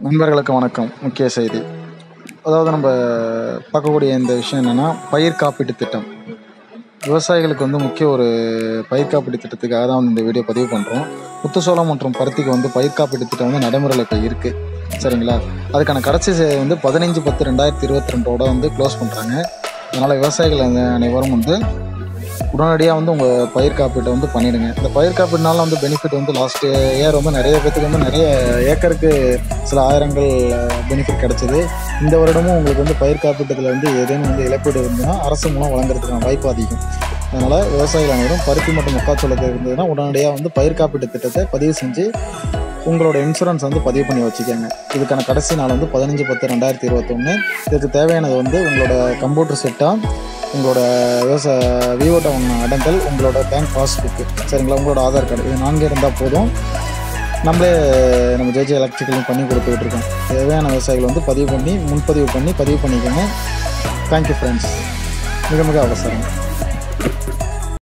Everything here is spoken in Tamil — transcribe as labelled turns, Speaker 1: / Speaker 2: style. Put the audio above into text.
Speaker 1: நண்பர்களுக்கு வணக்கம் முக்கிய செய்தி அதாவது நம்ம பார்க்கக்கூடிய இந்த விஷயம் என்னென்னா பயிர் காப்பீட்டு திட்டம் விவசாயிகளுக்கு வந்து முக்கிய ஒரு பயிர் காப்பீட்டு திட்டத்துக்காக தான் வந்து இந்த வீடியோ பதிவு பண்ணுறோம் முத்துசோளம் மற்றும் பருத்திக்கு வந்து பயிர் காப்பீட்டு திட்டம் வந்து நடைமுறையில் இப்போ இருக்குது சரிங்களா அதுக்கான கடைசி சே- வந்து பதினஞ்சு பத்து ரெண்டாயிரத்தி இருபத்தி ரெண்டோட வந்து க்ளோஸ் பண்ணுறாங்க அதனால் விவசாயிகள் அந்த அனைவரும் வந்து உடனடியாக வந்து உங்கள் பயிர் காப்பீட்டை வந்து பண்ணிடுங்க இந்த பயிர் காப்பீடுனால வந்து பெனிஃபிட் வந்து லாஸ்ட் இயர் வந்து நிறைய பேத்துக்கு வந்து நிறைய ஏக்கருக்கு சில ஆயிரங்கள் பெனிஃபிட் கிடைச்சது இந்த வருடமும் உங்களுக்கு வந்து பயிர் காப்பீட்டத்தில் வந்து ஏதேனும் வந்து இழப்பீடு இருந்ததுன்னா அரசு மூலம் வழங்குறதுக்கான வாய்ப்பு அதிகம் அதனால் விவசாயிகள் அனைவரும் பருத்தி மற்றும் மக்காச்சோளத்தில் இருந்ததுன்னா உடனடியாக வந்து பயிர் காப்பீட்டு திட்டத்தை பதிவு செஞ்சு உங்களோட இன்சூரன்ஸ் வந்து பதிவு பண்ணி வச்சுக்கோங்க இதுக்கான கடைசி நாள் வந்து பதினஞ்சு பத்து ரெண்டாயிரத்தி இருபத்தொன்று இதுக்கு தேவையானது வந்து உங்களோட கம்ப்யூட்டர் செட்டாக உங்களோட விவசாய விவோ டவுன் அடங்கல் உங்களோட பேங்க் பாஸ்புக்கு சரிங்களா உங்களோட ஆதார் கார்டு இது நான்கு இருந்தால் போதும் நம்மளே நம்ம ஜேஜே எலக்ட்ரிக்கலும் பண்ணி கொடுத்துக்கிட்டு இருக்கோம் தேவையான விவசாயிகள் வந்து பதிவு பண்ணி முன்பதிவு பண்ணி பதிவு பண்ணிக்கோங்க தேங்க்யூ ஃப்ரெண்ட்ஸ் மிக மிக அவசரம்